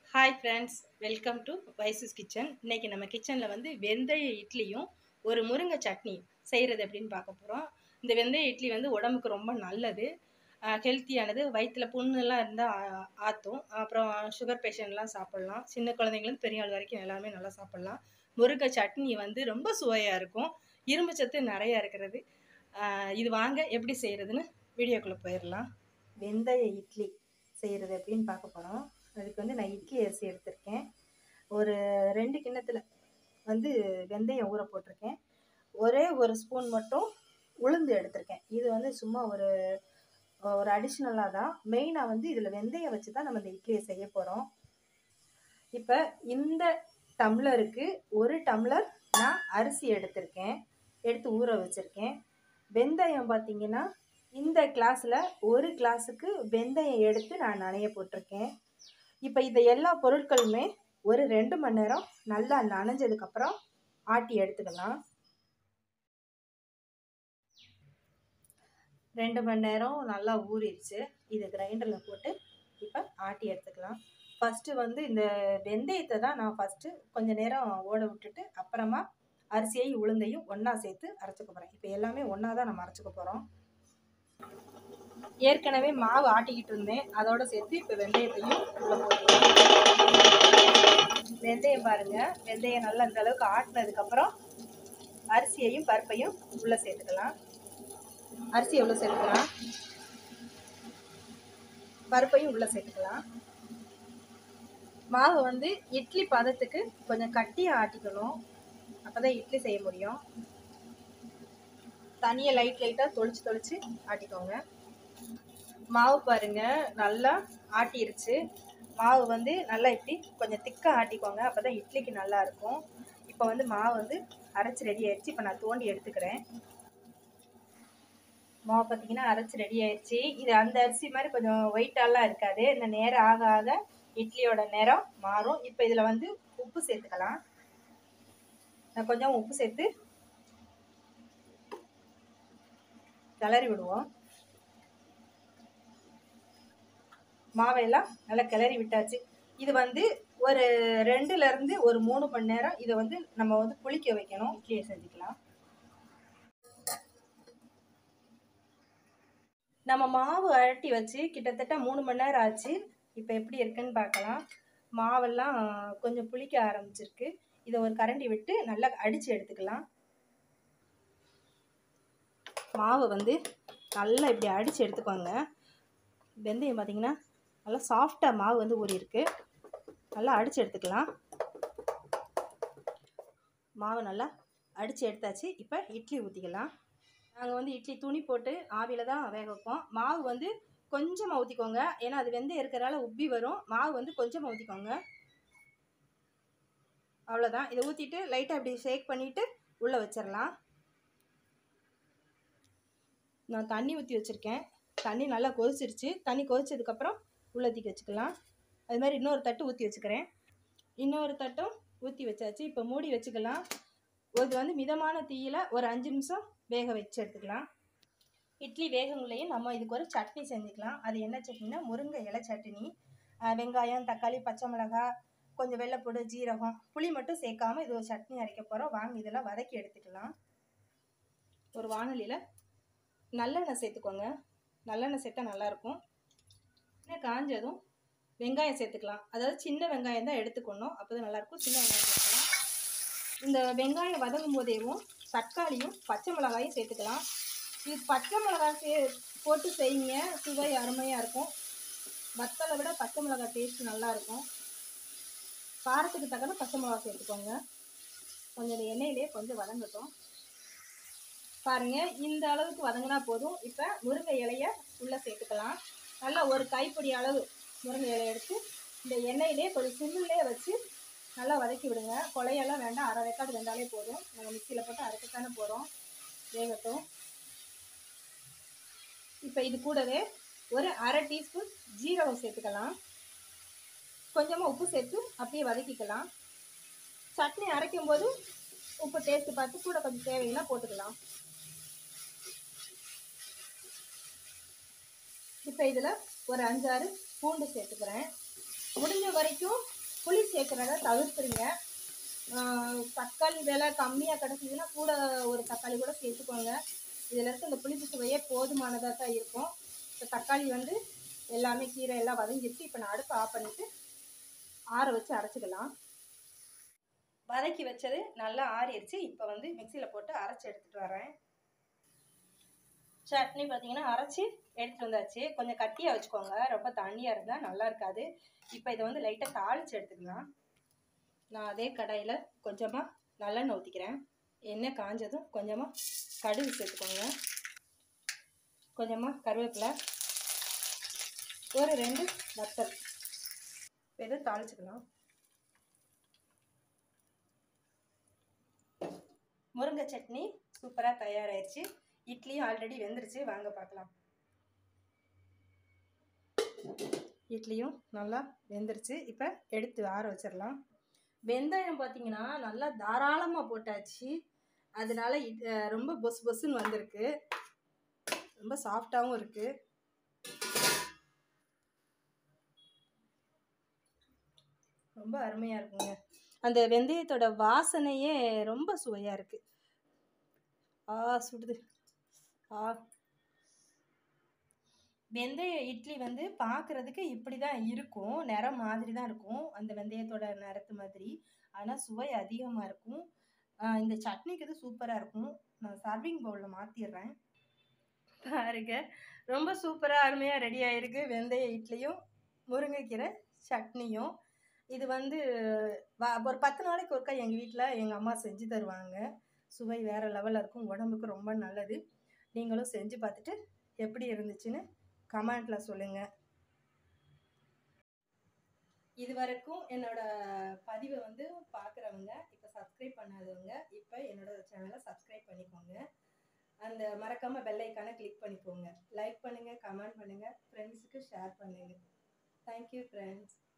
hi friends welcome to Vaishu's kitchen இன்னைக்கு நம்ம கிச்சனில் வந்து வெந்தய இட்லியும் ஒரு முருங்கை சட்னி செய்கிறது எப்படின்னு பார்க்க போகிறோம் இந்த வெந்தய இட்லி வந்து உடம்புக்கு ரொம்ப நல்லது ஹெல்த்தியானது வயிற்றில் புண்ணுலாம் இருந்தால் ஆற்றும் அப்புறம் சுகர் பேஷண்ட்லாம் சாப்பிட்லாம் சின்ன குழந்தைங்கலேருந்து பெரிய ஆள் வரைக்கும் எல்லாமே நல்லா சாப்பிட்லாம் முருங்கை சட்னி வந்து ரொம்ப சுவையாக இருக்கும் இரும்பு சத்து நிறையா இருக்கிறது ஆஹ் இது வாங்க எப்படி செய்கிறதுன்னு வீடியோக்குள்ளே போயிடலாம் வெந்தய இட்லி செய்கிறது எப்படின்னு பார்க்க போகிறோம் அதுக்கு வந்து நான் இட்லி அரிசி எடுத்திருக்கேன் ஒரு ரெண்டு கிண்ணத்தில் வந்து வெந்தயம் ஊற போட்டிருக்கேன் ஒரே ஒரு ஸ்பூன் மட்டும் உளுந்து எடுத்திருக்கேன் இது வந்து சும்மா ஒரு ஒரு அடிஷ்னலாக தான் மெயினாக வந்து இதில் வெந்தயம் வச்சு தான் நம்ம இந்த இட்லியை செய்ய போகிறோம் இப்போ இந்த டம்ளருக்கு ஒரு டம்ளர் நான் அரிசி எடுத்திருக்கேன் எடுத்து ஊற வச்சுருக்கேன் வெந்தயம் பார்த்தீங்கன்னா இந்த கிளாஸில் ஒரு கிளாஸுக்கு வெந்தயம் எடுத்து நான் நனைய போட்டிருக்கேன் இப்போ இந்த எல்லா பொருட்களுமே ஒரு ரெண்டு மணி நேரம் நல்லா நனைஞ்சதுக்கப்புறம் ஆட்டி எடுத்துக்கலாம் ரெண்டு மணி நேரம் நல்லா ஊறிடுச்சு இது கிரைண்டரில் போட்டு இப்போ ஆட்டி எடுத்துக்கலாம் ஃபஸ்ட்டு வந்து இந்த வெந்தயத்தை தான் நான் ஃபஸ்ட்டு கொஞ்சம் நேரம் ஓட விட்டுட்டு அப்புறமா அரிசியையும் உளுந்தையும் ஒன்றா சேர்த்து அரைச்சிக்க போகிறேன் இப்போ எல்லாமே ஒன்றா தான் நம்ம அரைச்சிக்க போகிறோம் ஏற்கனவே மாவு ஆட்டிக்கிட்டு இருந்தேன் அதோட சேர்த்து இப்போ வெந்தயத்தையும் உள்ள போட்டுக்கலாம் வெந்தயம் பாருங்க வெந்தயம் நல்லா இந்த அளவுக்கு ஆட்டினதுக்கப்புறம் அரிசியையும் பருப்பையும் உள்ளே சேர்த்துக்கலாம் அரிசி எவ்வளோ சேர்த்துக்கலாம் பருப்பையும் உள்ளே சேர்த்துக்கலாம் மாவு வந்து இட்லி பதத்துக்கு கொஞ்சம் கட்டியாக ஆட்டிக்கணும் அப்போ தான் இட்லி செய்ய முடியும் தனியாக லைட் லைட்டாக தொளிச்சு தொளிச்சு ஆட்டிக்கோங்க மாவு பாருங்க நல்லா ஆட்டிருச்சு மாவு வந்து நல்லா இப்படி கொஞ்சம் திக்காக ஆட்டிக்கோங்க அப்போ தான் இட்லிக்கு நல்லா இருக்கும் இப்போ வந்து மாவு வந்து அரைச்சி ரெடி ஆயிடுச்சு இப்போ நான் தோண்டி எடுத்துக்கிறேன் மாவு பார்த்தீங்கன்னா அரைச்சி ரெடி ஆயிடுச்சு இது அந்த அரிசி மாதிரி கொஞ்சம் ஒயிட்டாலாம் இருக்காது இந்த நேரம் ஆக ஆக இட்லியோட நேரம் மாறும் இப்போ இதில் வந்து உப்பு சேர்த்துக்கலாம் நான் கொஞ்சம் உப்பு சேர்த்து கிளறி விடுவோம் மாவையெல்லாம் நல்லா கிளறி விட்டாச்சு இது வந்து ஒரு ரெண்டுலேருந்து ஒரு மூணு மணி நேரம் இதை வந்து நம்ம வந்து புளிக்க வைக்கணும் இட்லியை செஞ்சுக்கலாம் நம்ம மாவு அழட்டி வச்சு கிட்டத்தட்ட மூணு மணி நேரம் ஆச்சு இப்போ எப்படி இருக்குன்னு பார்க்கலாம் மாவெல்லாம் கொஞ்சம் புளிக்க ஆரம்பிச்சிருக்கு இதை ஒரு கரண்டி விட்டு நல்லா அடித்து எடுத்துக்கலாம் மாவு வந்து நல்லா இப்படி அடித்து எடுத்துக்கோங்க வெந்தயம் பார்த்தீங்கன்னா நல்லா சாஃப்டாக மாவு வந்து ஊறி இருக்கு நல்லா அடித்து எடுத்துக்கலாம் மாவு நல்லா அடித்து எடுத்தாச்சு இப்போ இட்லி ஊற்றிக்கலாம் நாங்கள் வந்து இட்லி துணி போட்டு ஆவியில் தான் வேக வைப்போம் மாவு வந்து கொஞ்சமாக ஊற்றிக்கோங்க ஏன்னா அது வெந்தயம் இருக்கிறனால உப்பி வரும் மாவு வந்து கொஞ்சமாக ஊற்றிக்கோங்க அவ்வளோதான் இதை ஊற்றிட்டு லைட்டாக இப்படி ஷேக் பண்ணிவிட்டு உள்ளே வச்சிடலாம் நான் தண்ணி ஊற்றி வச்சுருக்கேன் தண்ணி நல்லா கொதிச்சிருச்சு தண்ணி கொதிச்சதுக்கப்புறம் உள்ளே தூக்கி வச்சுக்கலாம் அது மாதிரி இன்னொரு தட்டு ஊற்றி வச்சுக்கிறேன் இன்னொரு தட்டும் ஊற்றி வச்சாச்சு இப்போ மூடி வச்சுக்கலாம் இது வந்து மிதமான தீயில் ஒரு அஞ்சு நிமிஷம் வேக வச்சு எடுத்துக்கலாம் இட்லி வேகங்களையும் நம்ம இதுக்கு ஒரு சட்னி செஞ்சுக்கலாம் அது என்ன சட்னினா முருங்கை இலை சட்னி வெங்காயம் தக்காளி பச்சை மிளகாய் கொஞ்சம் வெள்ளைப்பூடு ஜீரகம் புளி மட்டும் சேர்க்காம இது ஒரு சட்னி அரைக்க போகிறோம் வாங்க இதெல்லாம் வதக்கி எடுத்துக்கலாம் ஒரு வானொலியில் நல்லெண்ணெய் சேர்த்துக்கோங்க நல்லெண்ணெய் சேர்த்தா நல்லாயிருக்கும் எண்ணெய் காஞ்சதும் வெங்காயம் சேர்த்துக்கலாம் அதாவது சின்ன வெங்காயம் தான் எடுத்துக்கணும் அப்போ தான் நல்லாயிருக்கும் சின்ன வெங்காயம் சேர்த்துக்கலாம் இந்த வெங்காயம் வதங்கும் போதேவும் தக்காளியும் பச்சை மிளகாயும் சேர்த்துக்கலாம் இது பச்சை மிளகாய் சே போட்டு செய்யுங்க சுவை அருமையாக இருக்கும் வத்தலை விட பச்சை மிளகாய் டேஸ்ட் நல்லாயிருக்கும் காரத்துக்கு தக்கன பச்சை மிளகாய் சேர்த்துக்கோங்க கொஞ்சம் இந்த எண்ணெயிலே கொஞ்சம் வதங்கட்டும் பாருங்க இந்த அளவுக்கு வதங்கினா போதும் இப்போ முருங்கை இலைய உள்ளே சேர்த்துக்கலாம் நல்லா ஒரு கைப்பிடி அளவு முருங்கை இலையை எடுத்து இந்த எண்ணெயிலே கொஞ்சம் சிம்மிலே வச்சு நல்லா வதக்கி விடுங்க கொலையெல்லாம் வேண்டாம் அரை வெக்காடு வெந்தாலே போதும் நாங்கள் மிக்சியில் போட்டு அரைக்கத்தானே போகிறோம் வேகட்டும் இப்போ இது கூடவே ஒரு அரை டீஸ்பூன் ஜீரகம் சேர்த்துக்கலாம் கொஞ்சமாக உப்பு சேர்த்து அப்படியே வதக்கிக்கலாம் சட்னி அரைக்கும் போது உப்பு டேஸ்ட்டு பார்த்து கூட கொஞ்சம் தேவைன்னா போட்டுக்கலாம் இப்போ இதில் ஒரு அஞ்சாறு பூண்டு சேர்த்துக்கிறேன் முடிஞ்ச வரைக்கும் புளி சேர்க்குறத தவிர்த்துருங்க ஆஹ் தக்காளி விலை கம்மியாக கிடச்சிதுன்னா கூட ஒரு தக்காளி கூட சேர்த்துக்கோங்க இதில் இருக்க இந்த புளிப்பு சுவையே போதுமானதாக தான் இருக்கும் இப்போ தக்காளி வந்து எல்லாமே கீரை எல்லாம் வதங்கிடுச்சு இப்போ நான் அடுப்பு ஆஃப் பண்ணிவிட்டு ஆற வச்சு அரைச்சிக்கலாம் வதக்கி வச்சது நல்லா ஆறிடுச்சு இப்போ வந்து மிக்சியில் போட்டு அரைச்சி எடுத்துகிட்டு வரேன் சட்னி பார்த்தீங்கன்னா அரைச்சி எடுத்துகிட்டு வந்தாச்சு கொஞ்சம் கட்டியாக வச்சுக்கோங்க ரொம்ப தண்ணியாக இருந்தால் நல்லா இருக்காது இப்போ இதை வந்து லைட்டாக தாளித்து எடுத்துக்கலாம் நான் அதே கடாயில் கொஞ்சமாக நல்லெண்ணெய் ஊற்றிக்கிறேன் எண்ணெய் காஞ்சதும் கொஞ்சமாக கடுகு சேர்த்துக்கோங்க கொஞ்சமாக கருவேப்பிலை ஒரு ரெண்டு வத்தல் இதை தாளிச்சுக்கலாம் முருங்கை சட்னி சூப்பராக தயாராகிடுச்சு இட்லியும் ஆல்ரெடி வெந்துருச்சு வாங்க பார்க்கலாம் இட்லியும் நல்லா வெந்துருச்சு இப்போ எடுத்து ஆற வச்சிடலாம் வெந்தயம் பார்த்தீங்கன்னா நல்லா தாராளமாக போட்டாச்சு அதனால இட் அஹ் ரொம்ப பொசு பொசுன்னு வந்திருக்கு ரொம்ப சாஃப்டாகவும் இருக்குது ரொம்ப அருமையாக இருக்குங்க அந்த வெந்தயத்தோட வாசனையே ரொம்ப சுவையாக இருக்குது ஆ சுடுது ஆ வெந்தய இட்லி வந்து பார்க்குறதுக்கு இப்படி தான் இருக்கும் நிறம் மாதிரி தான் இருக்கும் அந்த வெந்தயத்தோட நிறத்து மாதிரி ஆனால் சுவை அதிகமாக இருக்கும் ஆ, இந்த சட்னிக்கு இது சூப்பராக இருக்கும் நான் சர்விங் பவுலில் மாற்றிடுறேன் பாருங்க ரொம்ப சூப்பராக அருமையாக ரெடி ஆயிருக்கு வெந்தய இட்லியும் முருங்கைக்கீரை சட்னியும் இது வந்து வ- ஒரு பத்து நாளைக்கு ஒருக்கா எங்கள் வீட்டில் எங்கள் அம்மா செஞ்சு தருவாங்க சுவை வேறு லெவலில் இருக்கும் உடம்புக்கு ரொம்ப நல்லது நீங்களும் செஞ்சு பார்த்துட்டு எப்படி இருந்துச்சுன்னு கமெண்ட்டில் சொல்லுங்கள் இது வரைக்கும் என்னோட பதிவை வந்து பார்க்குறவங்க இப்போ சப்ஸ்கிரைப் பண்ணாதவங்க இப்போ என்னோட சேனலை சப்ஸ்கிரைப் பண்ணிக்கோங்க அந்த மறக்காமல் பெல் ஐக்கானை கிளிக் பண்ணிக்கோங்க லைக் பண்ணுங்கள் கமெண்ட் பண்ணுங்கள் ஃப்ரெண்ட்ஸுக்கு ஷேர் பண்ணுங்கள் தேங்க்யூ ஃப்ரெண்ட்ஸ்